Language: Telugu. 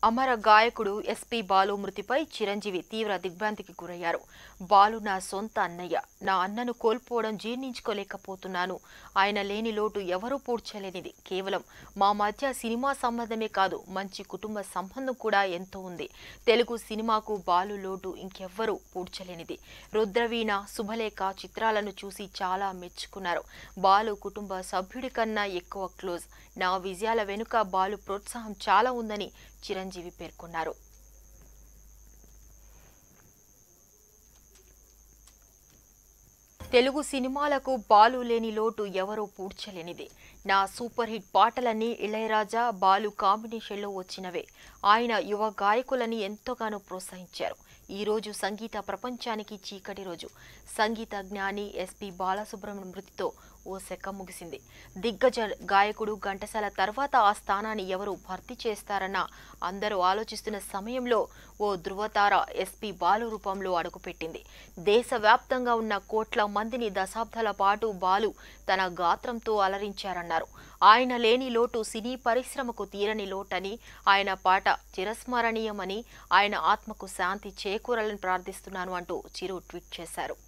అమర గాయకుడు ఎస్పీ బాలు మృతిపై చిరంజీవి తీవ్ర దిగ్భ్రాంతికి గురయ్యారు బాలు నా సొంత అన్నయ్య నా అన్నను కోల్పోవడం జీర్ణించుకోలేకపోతున్నాను ఆయన లేని లోటు ఎవరూ పూడ్చలేనిది కేవలం మా మధ్య సినిమా సంబంధమే కాదు మంచి కుటుంబ సంబంధం కూడా ఎంతో ఉంది తెలుగు సినిమాకు బాలు లోటు ఇంకెవ్వరూ పూడ్చలేనిది రుద్రవీణ శుభలేఖ చిత్రాలను చూసి చాలా మెచ్చుకున్నారు బాలు కుటుంబ సభ్యుడి కన్నా ఎక్కువ క్లోజ్ నా విజయాల వెనుక బాలు ప్రోత్సాహం చాలా ఉందని చిరంజీవి పేర్కొన్నారు తెలుగు సినిమాలకు బాలు లేని లోటు ఎవరూ పూడ్చలేనిది నా సూపర్ హిట్ పాటలన్నీ ఇళయరాజా బాలు కాంబినేషన్లో వచ్చినవే ఆయన యువ గాయకులని ఎంతగానో ప్రోత్సహించారు ఈ రోజు సంగీత ప్రపంచానికి చీకటి రోజు సంగీత జ్ఞాని ఎస్పి బాలసుబ్రహ్మణ్యం మృతితో ఓ శకం ముగిసింది దిగ్గజ గాయకుడు ఘంటసాల తర్వాత ఆ స్థానాన్ని ఎవరు భర్తీ చేస్తారన్న అందరూ ఆలోచిస్తున్న సమయంలో ఓ ధృవతార ఎస్పి బాలు రూపంలో అడుగుపెట్టింది దేశవ్యాప్తంగా ఉన్న కోట్ల మందిని దశాబ్దాల పాటు బాలు తన గాత్రంతో అలరించారన్నారు ఆయన లేని లోటు సినీ పరిశ్రమకు తీరని లోటని ఆయన పాట చిరస్మరణీయమని ఆయన ఆత్మకు శాంతి చేకూరాలని ప్రార్థిస్తున్నాను అంటూ చిరు ట్వీట్ చేశారు